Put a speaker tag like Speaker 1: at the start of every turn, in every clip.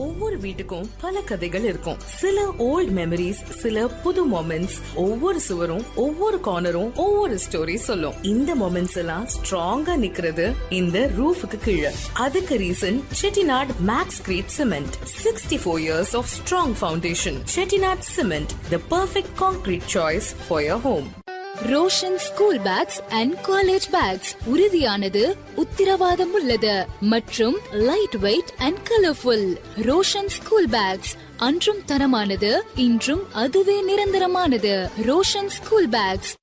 Speaker 1: ஒவ்வொரு வீட்டுக்கும் பல கதைகள் இருக்கும் சில ஓல்ட் மெமரிஸ் சில புது மொமெண்ட்ஸ் ஒவ்வொரு சுவரும் ஒவ்வொரு கார்னரும் ஒவ்வொரு ஸ்டோரி சொல்லும் இந்த மொமெண்ட்ஸ் எல்லாம் ஸ்ட்ராங்கா நிக்கிறது இந்த ரூஃபுக்கு கீழே அதுக்கு reason Chettinad Maxcrete cement sixty four years of strong foundation Chettinad cement the perfect concrete choice for your home
Speaker 2: Roshan school bags and college bags உறுதியானது உத்திரவாதம் உள்ளது மற்றும் light weight and colourful Roshan school bags அன்றும் தரமானது இன்றும் அதுவே நிரந்தரமானது ரோஷன் ஸ்கூல் பேக்ஸ்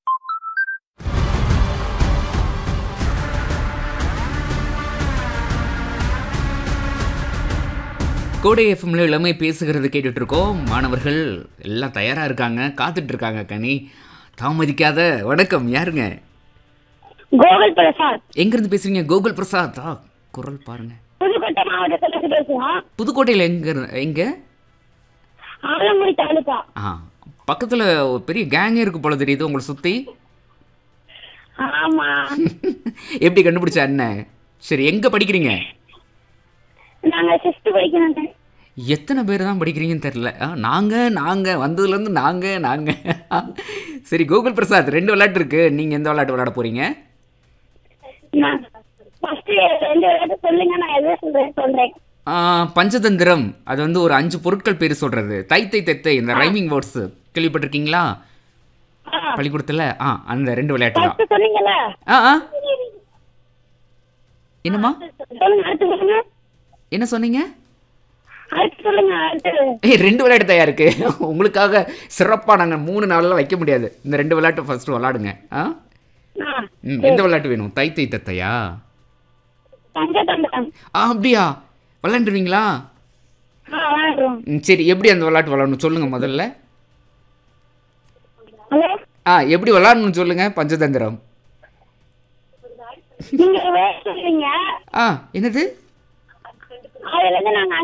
Speaker 3: கோடை எஃப்எம்ல இளமை பேசுகிறது கேட்டுட்டு இருக்கோம் மாணவர்கள் எல்லாம் தயாரா இருக்காங்க காத்துட்டு இருக்காங்க கனி தாமதிக்காத வணக்கம் யாருங்க
Speaker 4: கோகுல் பிரசாத்
Speaker 3: எங்கிருந்து பேசுறீங்க கோகுல் பிரசாத் ஆ குரல் பாருங்க
Speaker 4: புதுக்கோட்டை மாவட்டத்துல பேசுவோம்
Speaker 3: புதுக்கோட்டையில் எங்க இரு- எங்க
Speaker 4: ஆலங்குடி தாலுகா
Speaker 3: ஆ பக்கத்துல ஒரு பெரிய கேங்கே இருக்கு போல தெரியுது உங்களை சுத்தி
Speaker 4: ஆமா
Speaker 3: எப்படி கண்டுபிடிச்ச அண்ணன் சரி எங்க படிக்கிறீங்க
Speaker 4: நாங்க சிக்ஸ்த் படிக்கிறோம்
Speaker 3: எத்தனை பேர் தான் படிக்கிறீங்கன்னு தெரில ஆ, நாங்க நாங்க வந்ததுலேருந்து நாங்க நாங்க சரி கூகுள் பிரசாத் ரெண்டு விளையாட்டு இருக்கு நீங்க எந்த விளையாட்டு விளையாட போறீங்க
Speaker 4: நான் ஃபர்ஸ்ட் ரெண்டு விளையாட்டு சொல்லுங்க நான் எதை சொல்றேன் சொல்றேன்
Speaker 3: ஆ, பஞ்சதந்திரம் அது வந்து ஒரு அஞ்சு பொருட்கள் பேர் சொல்றது தை தை தெத்தை இந்த ரைமிங் வேர்ட்ஸ் கேள்விப்பட்டிருக்கீங்களா பள்ளிக்கூடத்துல ஆ அந்த ரெண்டு விளையாட்டு தான்
Speaker 4: ஃபர்ஸ்ட் சொன்னீங்கல்ல
Speaker 3: ஆ ஆ என்னம்மா
Speaker 4: சொல்லுங்க அடுத்து சொல்லுங்க
Speaker 3: என்ன சொன்னீங்க
Speaker 4: அடுத்து சொல்லுங்க அடுத்து
Speaker 3: ஏய் ரெண்டு விளையாட்டு தயார் இருக்கு உங்களுக்காக சிறப்பா நாங்க மூணு நாள்லாம் வைக்க முடியாது இந்த ரெண்டு விளையாட்டு ஃபர்ஸ்ட் விளையாடுங்க ஆ
Speaker 4: ஆ,
Speaker 3: ம் எந்த விளையாட்டு வேணும் தை தை தத்தையா
Speaker 4: பஞ்சதந்திரம்
Speaker 3: ஆ அப்படியா விளையாண்டுருவீங்களா
Speaker 4: ஆ விளையாடுறோம்
Speaker 3: ம், சரி எப்படி அந்த விளையாட்டு விளையாடணும் சொல்லுங்க முதல்ல
Speaker 4: ஹலோ
Speaker 3: ஆ எப்படி விளையாடணும்னு சொல்லுங்க பஞ்சதந்திரம்
Speaker 4: நீங்க வேற சொல்றீங்க
Speaker 3: ஆ என்னது
Speaker 4: அதுல இருந்து நாங்க